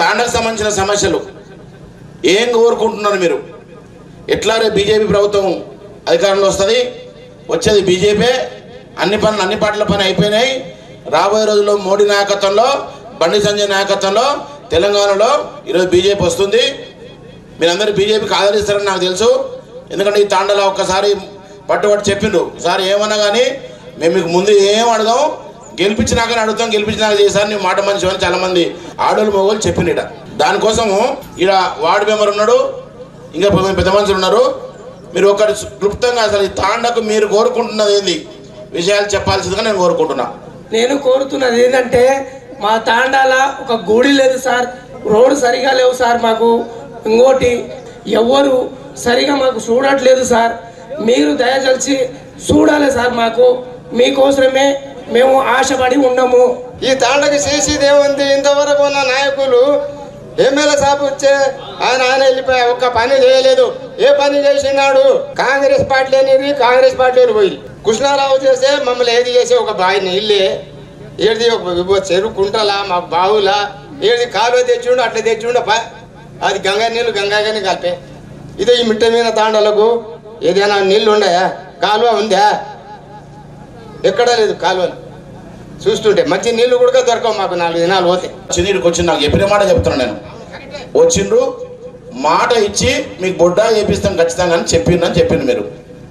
తాండకు సంబంధించిన సమస్యలు ఏం కోరుకుంటున్నారు మీరు ఎట్లా రేపు బీజేపీ ప్రభుత్వం అధికారంలో వస్తుంది వచ్చేది బీజేపీ అన్ని పనులు అన్ని పార్టీల పని అయిపోయినాయి రాబోయే రోజుల్లో మోడీ నాయకత్వంలో బండి సంజయ్ నాయకత్వంలో తెలంగాణలో ఈరోజు బీజేపీ వస్తుంది మీరందరూ బీజేపీకి ఆదరిస్తారని నాకు తెలుసు ఎందుకంటే ఈ తాండలో ఒక్కసారి పట్టుబట్టి చెప్పిండ్రు సార్ ఏమన్నా కానీ మేము మీకు ముందు ఏం అడగాం గెలిపించినాకనే అడుగుతాం గెలిపించినాక చేశారు నీ మాట మంచి అని చాలా మంది ఆడోళ్ళు మొగోళ్ళు చెప్పిండు ఇట దానికోసము ఈడ వార్డు మెంబర్ ఉన్నాడు ఇంకా పది పెద్ద మనుషులు ఉన్నారు మీరు ఒకటి క్లుప్తంగా అసలు ఈ తాండకు మీరు కోరుకుంటున్నది ఏంది విషయాలు చెప్పాల్సిందిగా నేను కోరుకుంటున్నా నేను కోరుతున్నది ఏంటంటే మా తాండాల ఒక గుడి లేదు సార్ రోడ్డు సరిగా లేవు సార్ మాకు ఇంకోటి ఎవ్వరు సరిగా మాకు చూడట్లేదు సార్ మీరు దయచలిచి చూడాలి సార్ మాకు మీకోసమే మేము ఆశపడి ఉన్నాము ఈ తాండకి చేసేది ఏముంది ఇంతవరకు ఉన్న నాయకులు ఎమ్మెల్యే సాబ్ వచ్చే ఆయన ఆయన వెళ్ళిపోయా ఒక్క పని చేయలేదు ఏ పని చేసినాడు కాంగ్రెస్ పార్టీ అనేది కాంగ్రెస్ పార్టీ పోయి కృష్ణారావు చేస్తే మమ్మల్ని ఏది చేసే ఒక బావిని ఇల్లే ఏది ఒక విభో చెరువు కుంటలా మా బావులా ఏది కాలువ తెచ్చిండు అట్లా తెచ్చిండు పా అది గంగా నీళ్ళు గంగాగానే కలిపే ఇదే ఈ మిట్ట మీద తాండలకు ఏదైనా నీళ్ళు ఉన్నాయా కాలువ ఉందా ఎక్కడా లేదు కాలువలు చూస్తుంటే మంచి నీళ్లు కూడా దొరకవు మాకు నాలుగు దినాలు పోతే చిన్నీడికి వచ్చి నాకు చెప్పిన మాట చెప్తున్నా నేను వచ్చిండ్రు మాట ఇచ్చి మీకు బొడ్డ చేపిస్తాం ఖచ్చితంగా అని చెప్పిందని చెప్పిండు మీరు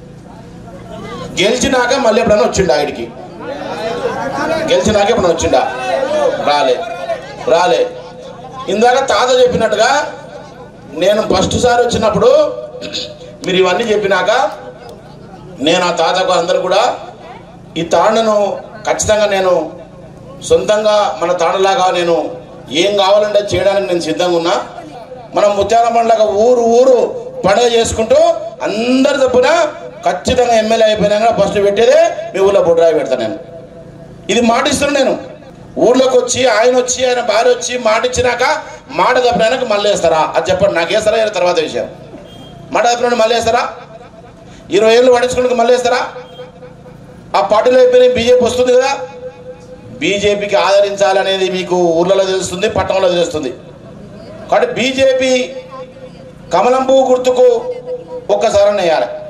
గెలిచినాక మళ్ళీ ఎప్పుడైనా వచ్చిండు ఆడికి గెలిచినాక ఎప్పుడైనా వచ్చిండా రాలే రాలే ఇందాక తాత చెప్పినట్టుగా నేను ఫస్ట్ సారి వచ్చినప్పుడు మీరు ఇవన్నీ చెప్పినాక నేను ఆ తాతకు అందరు కూడా ఈ తాండను ఖచ్చితంగా నేను సొంతంగా మన తాండలాగా నేను ఏం కావాలంటే చేయడానికి నేను సిద్ధంగా ఉన్నా మనం ముత్యాల పండుగ ఊరు ఊరు పండుగ చేసుకుంటూ అందరి తప్పున ఖచ్చితంగా ఎమ్మెల్యే అయిపోయినాక ఫస్ట్ పెట్టేదే మీ ఊళ్ళో బుడ్రాయి పెడతా నేను ఇది మాట ఇస్తున్నాను నేను ఊర్లోకి వచ్చి ఆయన వచ్చి ఆయన భార్య వచ్చి మాట ఇచ్చినాక మాట తప్పినాక మళ్ళీ వేస్తారా అది చెప్పండి నాకు వేస్తారా వేరే తర్వాత విషయం మాట తప్పిన మళ్ళీ వేస్తారా ఇరవై ఏళ్ళు పడించుకుని మళ్ళీ వేస్తారా ఆ పార్టీలో అయిపోయిన బీజేపీ వస్తుంది కదా బీజేపీకి ఆదరించాలనేది మీకు ఊర్లలో తెలుస్తుంది పట్టణంలో తెలుస్తుంది కాబట్టి బీజేపీ కమలం పువ్వు గుర్తుకు ఒక్కసారి వేయాలి